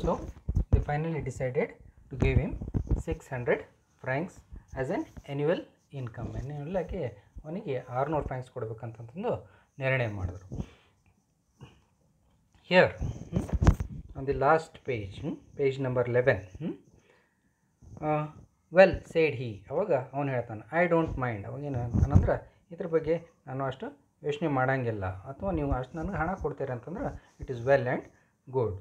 So they finally decided to give him six hundred francs as an annual income annual ಆಗಿ ಅವನಿಗೆ ಆರುನೂರು francs ಕೊಡಬೇಕಂತಂದು ನಿರ್ಣಯ ಮಾಡಿದ್ರು here on the last page page number eleven well said he ಅವಾಗ ಅವನು ಹೇಳ್ತಾನೆ ಐ ಡೋಂಟ್ ಮೈಂಡ್ ಅವಾಗೇನು ಅಂತಾನಂದ್ರೆ ಇದ್ರ ಬಗ್ಗೆ ನಾನು ಅಷ್ಟು ಯೋಚನೆ ಮಾಡೋಂಗಿಲ್ಲ ಅಥವಾ ನೀವು ಅಷ್ಟು ನನಗೆ ಹಣ ಕೊಡ್ತೀರ ಅಂತಂದ್ರೆ it is well and good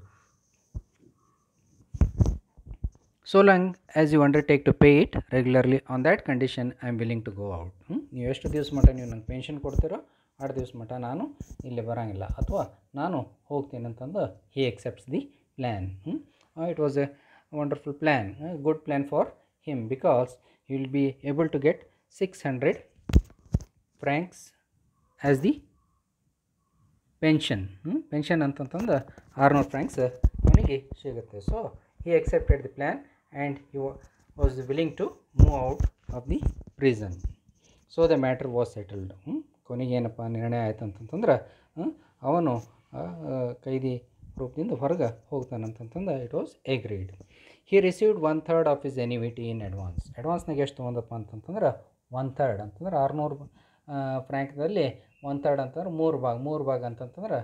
so long as you undertake to pay it regularly on that condition I am willing to go out ನೀವು ಎಷ್ಟು ದಿವಸ ಮಟ್ಟ ನೀವು ನಂಗೆ ಪೆನ್ಷನ್ ಕೊಡ್ತೀರೋ ಆರು ದಿವಸ ಮಟ್ಟ ನಾನು ಇಲ್ಲಿ ಬರೋಂಗಿಲ್ಲ ಅಥವಾ ನಾನು ಹೋಗ್ತೀನಿ ಅಂತಂದು he accepts the plan it was a wonderful plan good plan for him because you will be able to get six hundred francs as the pension pension ಅಂತಂತಂದು ಆರುನೂರು ಫ್ರ್ಯಾಂಕ್ಸ್ ಅವನಿಗೆ ಸಿಗುತ್ತೆ so he accepted the plan and he was willing to move out of the prison so the matter was settled ಕೊನೆಗೇನಪ್ಪ ನಿರ್ಣಯ ಆಯ್ತು ಅಂತಂತಂದ್ರೆ ಹ್ಮ್, ಅವನು ಆ, ಆ, ಕೈದಿ ರೂಪದಿಂದ ಹೊರಗೆ ಹೋಗ್ತಾನಂತಂತಂದು it was agreed he received one third of his annuity in advance ಅಡ್ವಾನ್ಸ್ನಾಗ ಎಷ್ಟು ತೊಗೊಂಡಪ್ಪ ಅಂತಂತಂದ್ರೆ ಒನ್ ಥರ್ಡ್ ಅಂತಂದ್ರೆ ಆರುನೂರು ಫ್ರ್ಯಾಂಕ್ದಲ್ಲಿ ಒನ್ ಥರ್ಡ್ ಅಂತಂದ್ರೆ ಮೂರು ಭಾಗ ಮೂರು ಭಾಗ ಅಂತಂತಂದ್ರೆ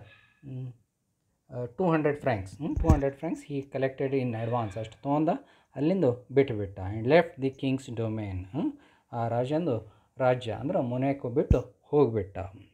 two hundred francs two hundred francs he collected in advance ಅಷ್ಟು ತೊಗೊಂಡ ಅಲ್ಲಿಂದ ಬಿಟ್ಟು ಬಿಟ್ಟ and left the king's domain ಆ ರಾಜಂದು ರಾಜ್ಯ ಅಂದ್ರೆ ಮೊನೆಕೋ ಬಿಟ್ಟು ಹೋಗಿಬಿಟ್ಟ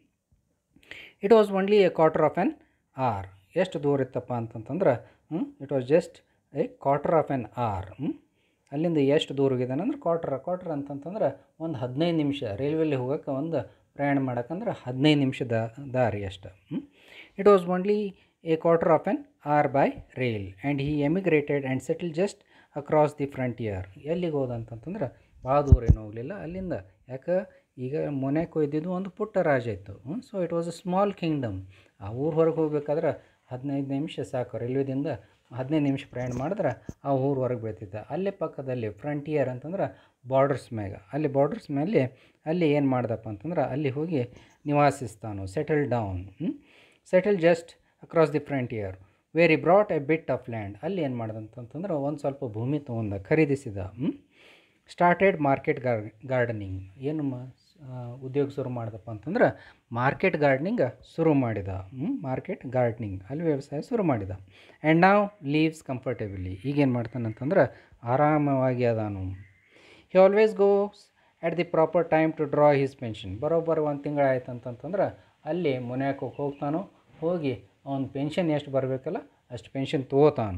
it was only a quarter of an hour ಎಷ್ಟು ದೂರ ಇತ್ತಪ್ಪ ಅಂತಂತಂದ್ರೆ it was just a quarter of an hour ಅಲ್ಲಿಂದ ಎಷ್ಟು ದೂರ ಹೋಗಿದ್ದಾನೆ ಅಂದ್ರೆ ಕ್ವಾರ್ಟರ್ ಕ್ವಾರ್ಟರ್ ಅಂತಂತಂದ್ರೆ ಒಂದು ಹದಿನೈದು ನಿಮಿಷ ರೈಲ್ವೆಲ್ಲಿ ಹೋಗೋಕೆ ಒಂದು ಪ್ರಯಾಣ ಮಾಡೋಕ್ಕಂದ್ರೆ ಹದಿನೈದು ನಿಮಿಷದ ದಾರಿ ಅಷ್ಟು it was only a quarter of an hour by rail and he emigrated and settle just across the frontier ಎಲ್ಲಿಗೆ ಹೋದ ಅಂತಂತಂದ್ರೆ ಭಾಳ ದೂರ ಏನು ಹೋಗಲಿಲ್ಲ ಅಲ್ಲಿಂದ ಯಾಕೆ ಈಗ ಮೊನ್ಯಾಕೋ ಇದ್ದಿದ್ದು ಒಂದು ಪುಟ್ಟ ರಾಜ್ಯ ಇತ್ತು so it was a small kingdom ಆ ಊರು ಹೊರಗೆ ಹೋಗ್ಬೇಕಾದ್ರೆ ಹದಿನೈದು ನಿಮಿಷ ಸಾಕು ರೈಲ್ವೆದಿಂದ ಹದಿನೈದು ನಿಮಿಷ ಪ್ರಯಾಣ ಮಾಡಿದ್ರೆ ಆ ಊರು ಹೊರಗೆ ಬೀಳ್ತಿದ್ದ ಅಲ್ಲೇ ಪಕ್ಕದಲ್ಲಿ ಫ್ರಂಟಿಯರ್ ಅಂತಂದ್ರೆ ಬಾರ್ಡರ್ಸ್ ಮ್ಯಾಗ ಅಲ್ಲಿ ಬಾರ್ಡರ್ಸ್ ಮೇಲೆ ಅಲ್ಲಿ ಏನು ಮಾಡ್ದಪ್ಪ ಅಂತಂದ್ರೆ ಅಲ್ಲಿ ಹೋಗಿ ನಿವಾಸಿಸ್ತಾನು settle down settle just across the frontier where he bought a bit of land ಅಲ್ಲಿ ಏನು ಮಾಡ್ದಂತಂತಂದ್ರೆ ಒಂದು ಸ್ವಲ್ಪ ಭೂಮಿ ತೊಗೊಂಡ ಖರೀದಿಸಿದ ಸ್ಟಾರ್ಟೆಡ್ ಮಾರ್ಕೆಟ್ ಗಾರ್ ಗಾರ್ಡನಿಂಗ್ ಏನು ಮ ಆ, ಉದ್ಯೋಗ ಶುರು ಮಾಡ್ದಪ್ಪ ಅಂತಂದ್ರೆ ಮಾರ್ಕೆಟ್ ಗಾರ್ಡನಿಂಗ್ ಶುರು ಮಾಡಿದ ಮಾರ್ಕೆಟ್ ಗಾರ್ಡನಿಂಗ್ ಅಲ್ಲಿ ವ್ಯವಸಾಯ ಶುರು ಮಾಡಿದ ಆ್ಯಂಡ್ ನಾವು ಲೀವ್ಸ್ ಕಂಫರ್ಟೇಬಲಿ ಈಗೇನು ಮಾಡ್ತಾನೆ ಅಂತಂದ್ರೆ ಆರಾಮವಾಗಿ ಅದಾನು he always goes at the proper time to draw his pension ಬರೋಬ್ಬರ ಒಂದು ತಿಂಗಳು ಆಯ್ತು ಅಂತಂತಂದ್ರೆ ಅಲ್ಲಿ ಮುನ್ಯಾಕೋಗಿ ಹೋಗ್ತಾನೋ ಹೋಗಿ ಅವ್ನ ಪೆನ್ಷನ್ ಎಷ್ಟು ಬರಬೇಕಲ್ಲ ಅಷ್ಟು ಪೆನ್ಷನ್ ತೊಗೋತಾನು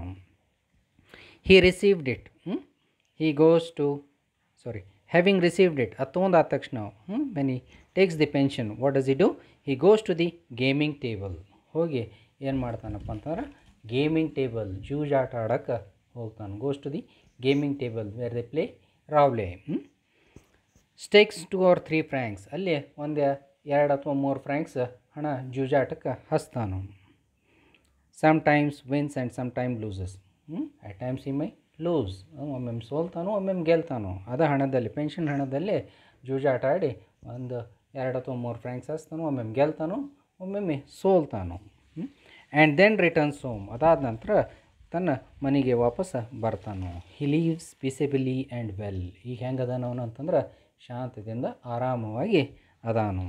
he received it he goes to sorry having received it ಅದು ತೊಗೊಂಡಾದ ತಕ್ಷಣ when he takes the pension what does he do he goes to the gaming table ಹೋಗಿ ಏನು ಮಾಡ್ತಾನಪ್ಪ ಅಂತಂದ್ರೆ ಗೇಮಿಂಗ್ ಟೇಬಲ್ ಜೂಜ್ ಆಟ ಆಡೋಕ್ಕೆ ಹೋಗ್ತಾನೆ goes to the gaming table where they play roulette stakes two or three francs ಅಲ್ಲಿ ಒಂದು ಎರಡು ಅಥವಾ ಮೂರು ಫ್ರ್ಯಾಂಕ್ಸ್ ಹಣ ಜೂಜಾಟಕ್ಕೆ ಹಸ್ತಾನು some times wins and some time loses at times he may loose ಒಮ್ಮೊಮ್ಮೆ ಸೋಲ್ತಾನೋ ಒಮ್ಮೊಮ್ಮೆ ಗೆಲ್ತಾನೋ ಅದ ಹಣದಲ್ಲಿ ಪೆನ್ಷನ್ ಹಣದಲ್ಲಿ ಜೂಜಾಟ ಆಡಿ ಒಂದು ಎರಡು ಅಥವಾ ಮೂರು ಫ್ರ್ಯಾಂಕ್ಸ್ ಹಸ್ತಾನೋ ಒಮ್ಮೊಮ್ಮೆ ಗೆಲ್ತಾನೋ ಒಮ್ಮೊಮ್ಮೆ ಸೋಲ್ತಾನೋ ಆ್ಯಂಡ್ ದೆನ್ ರಿಟರ್ನ್ಸ್ ಹೋಮ್ ಅದಾದ ನಂತರ ತನ್ನ ಮನೆಗೆ ವಾಪಸ್ ಬರ್ತಾನೋ he lives peaceably and well ಈಗ ಹೆಂಗೆ ಅದಾನ ಅವನು ಅಂತಂದ್ರೆ ಶಾಂತದಿಂದ ಆರಾಮವಾಗಿ ಅದಾನು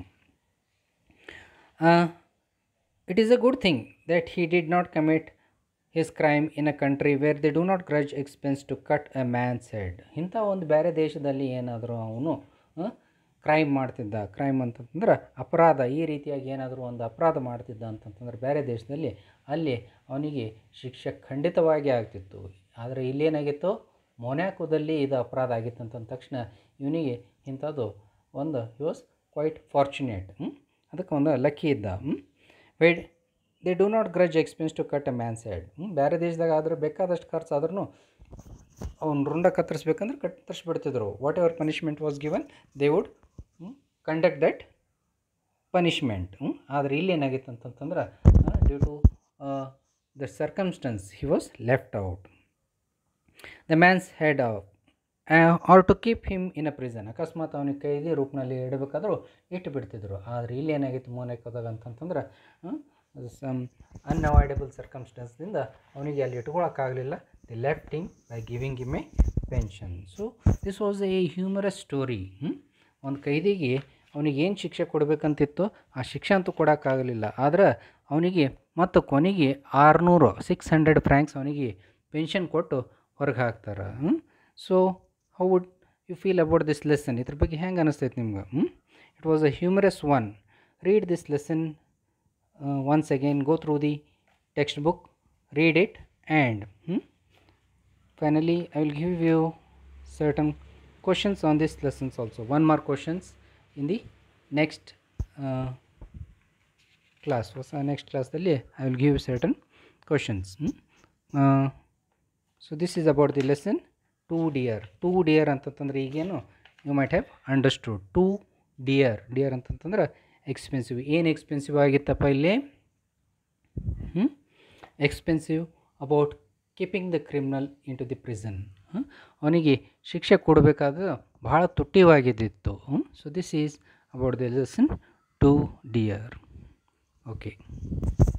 it is a good thing that he did not commit his crime in a country where they do not grudge expense to cut a man's head ಇಂಥ ಒಂದು ಬೇರೆ ದೇಶದಲ್ಲಿ ಏನಾದರೂ ಅವನು ಕ್ರೈಮ್ ಮಾಡ್ತಿದ್ದ ಕ್ರೈಮ್ ಅಂತಂದ್ರೆ ಅಪರಾಧ ಈ ರೀತಿಯಾಗಿ ಏನಾದರೂ ಒಂದು ಅಪರಾಧ ಮಾಡ್ತಿದ್ದ ಅಂತಂತಂದ್ರೆ ಬೇರೆ ದೇಶದಲ್ಲಿ ಅಲ್ಲಿ ಅವನಿಗೆ ಶಿಕ್ಷೆ ಖಂಡಿತವಾಗಿ ಆಗ್ತಿತ್ತು ಆದರೆ ಇಲ್ಲೇನಾಗಿತ್ತು ಮೊನ್ಯಾಕೋದಲ್ಲಿ ಇದು ಅಪರಾಧ ಆಗಿತ್ತು ಅಂತಂದ ತಕ್ಷಣ ಇವನಿಗೆ ಇಂಥದ್ದು ಒಂದು ಹಿ ವಾಸ್ ಕ್ವೈಟ್ ಫಾರ್ಚುನೇಟ್ ಅದಕ್ಕೆ ಒಂದು ಲಕ್ಕಿ ಇದ್ದ where they do not grudge expense to cut a man's head ಬೇರೆ ದೇಶದಾಗ ಆದ್ರೆ ಬೇಕಾದಷ್ಟು ಖರ್ಚು ಆದ್ರೂ ಅವ್ನು ರುಂಡ ಕತ್ತರಿಸ್ಬೇಕಂದ್ರೆ ಕತ್ತರಿಸ್ಬಿಡ್ತಿದ್ರು whatever punishment was given they would conduct that punishment ಆದರೆ ಇಲ್ಲಿ ಏನಾಗಿತ್ತು ಅಂತಂತಂದ್ರೆ due to the circumstances he was left out the man's head or to keep him in a prison ಅಕಸ್ಮಾತ್ ಅವನಿಗೆ ಕೈದಿ ರೂಪನಲ್ಲಿ ಇಡಬೇಕಾದ್ರೂ ಇಟ್ಟು ಬಿಡ್ತಿದ್ರು ಆದರೆ ಇಲ್ಲಿ ಏನಾಗಿತ್ತು ಮೋನೆಕೋದಾಗ ಅಂತಂತಂದ್ರೆ ಸಮ್ ಅನ್ಅವಾಯ್ಡಬಲ್ ಸರ್ಕಮ್ಸ್ಟೆನ್ಸ್ದಿಂದ ಅವನಿಗೆ ಅಲ್ಲಿ ಇಟ್ಕೊಳಕ್ಕಾಗಲಿಲ್ಲ they left him by giving him a pension so this was a humorous story ಒಂದು ಕೈದಿಗೆ ಅವನಿಗೆ ಏನು ಶಿಕ್ಷೆ ಕೊಡಬೇಕಂತಿತ್ತು ಆ ಶಿಕ್ಷೆ ಅಂತೂ ಕೊಡೋಕ್ಕಾಗಲಿಲ್ಲ ಆದ್ರೆ ಅವನಿಗೆ ಮತ್ತು ಕೊನೆಗೆ ಆರುನೂರು ಸಿಕ್ಸ್ ಹಂಡ್ರೆಡ್ ಫ್ರ್ಯಾಂಕ್ಸ್ ಅವನಿಗೆ ಪೆನ್ಷನ್ ಕೊಟ್ಟು ಹೊರಗೆ ಹಾಕ್ತಾರೆ so how would you feel about this lesson ಇದ್ರ ಬಗ್ಗೆ ಹೆಂಗೆ ಅನಿಸ್ತೈತೆ ನಿಮ್ಗೆ it was a humorous one read this lesson once again go through the text book read it and finally i will give you certain questions on these lessons also one more questions in the next uh, class was uh, next class ದಲ್ಲಿ i will give you certain questions hmm? uh, so this is about the lesson 2 dear 2 dear ಅಂತಂತಂದ್ರೆ ಈಗೇನು you might have understood too dear dear ಅಂತಂತಂದ್ರೆ expensive ಏನು expensive ಆಗಿತ್ತಪ್ಪ ಇಲ್ಲಿ expensive about keeping the criminal in to the prison ಅವನಿಗೆ ಶಿಕ್ಷೆ ಕೊಡಬೇಕಾದ್ರೆ ಭಾಳ ತುಟ್ಟಿವಾಗಿದ್ದಿತ್ತು so this is about the lesson too dear okay